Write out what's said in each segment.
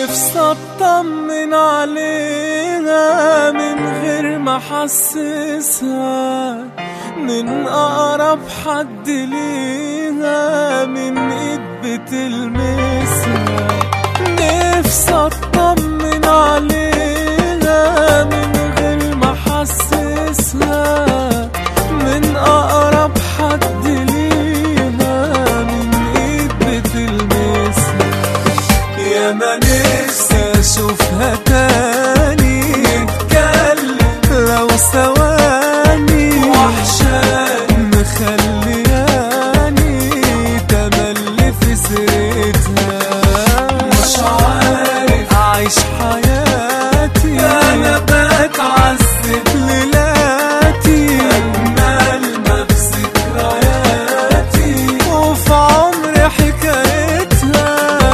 نفسي اطمن عليها من غير ما احسسها من اقرب حد ليها من ايد بتلمسها نفسي اطمن عليها من غير ما احسسها من اقرب حد ليها من ايد بتلمسها يا ما نفسي اشوفها تاني نتكلم لو ثواني وحشاني مخلياني تملي في سيرتها مش عارف اعيش حياتي انا بتعذب ليلاتي اجمل ما في ذكرياتي وفي عمري حكايتها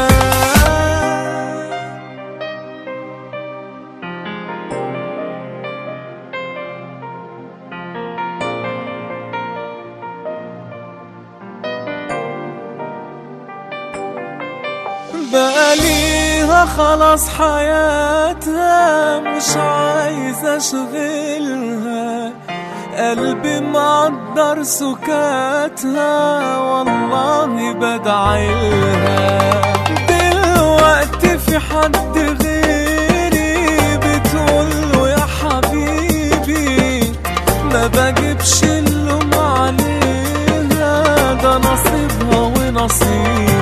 بقاليها خلاص حياتها مش عايز اشغلها قلبي مقدر سكاتها والله بدعيلها دلوقتي في حد غيري بتقوله يا حبيبي ما بجيبش اللوم عليها ده نصيبها ونصيبي